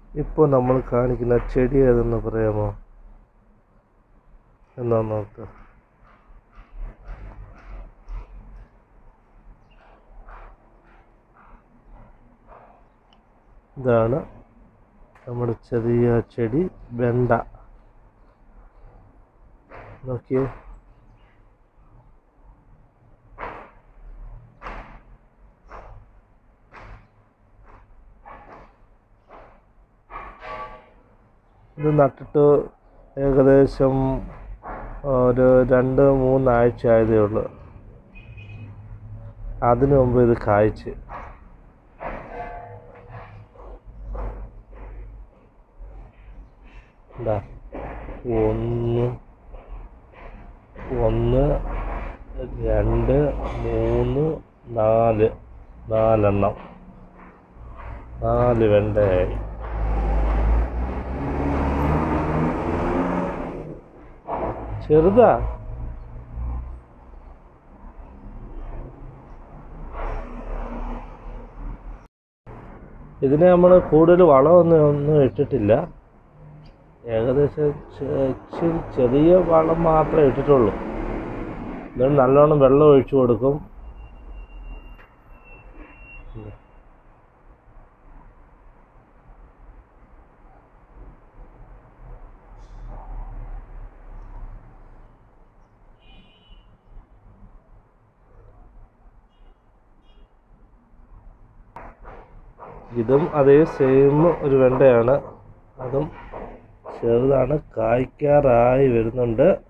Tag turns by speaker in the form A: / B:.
A: ഇപ്പോൾ നമ്മൾ കാണിക്കുന്ന ചെടി ഏതെന്ന് പറയാമോ എന്നാ നോക്ക് ഇതാണ് നമ്മുടെ ചെറിയ ചെടി വെണ്ട നോക്കിയേ ഇത് നട്ടിട്ട് ഏകദേശം ഒരു രണ്ട് മൂന്നാഴ്ച ആയതേ ഉള്ളൂ അതിനു മുമ്പ് ഇത് കായ്ച്ച് ഇതാ ഒന്ന് ഒന്ന് രണ്ട് മൂന്ന് നാല് നാലെണ്ണം നാല് വെണ്ടയായി ചെറുതാ ഇതിന് നമ്മൾ കൂടുതൽ വളമൊന്നും ഒന്നും ഇട്ടിട്ടില്ല ഏകദേശം ചെ- ഇച്ചിരി ചെറിയ വളം മാത്രമേ ഇട്ടിട്ടുള്ളൂ എന്നിട്ട് നല്ലോണം വെള്ളം ഒഴിച്ചു കൊടുക്കും ഇതും അതേ സെയിം ഒരു വെണ്ടയാണ് അതും ചെറുതാണ് കായ്ക്കാറായി വരുന്നുണ്ട്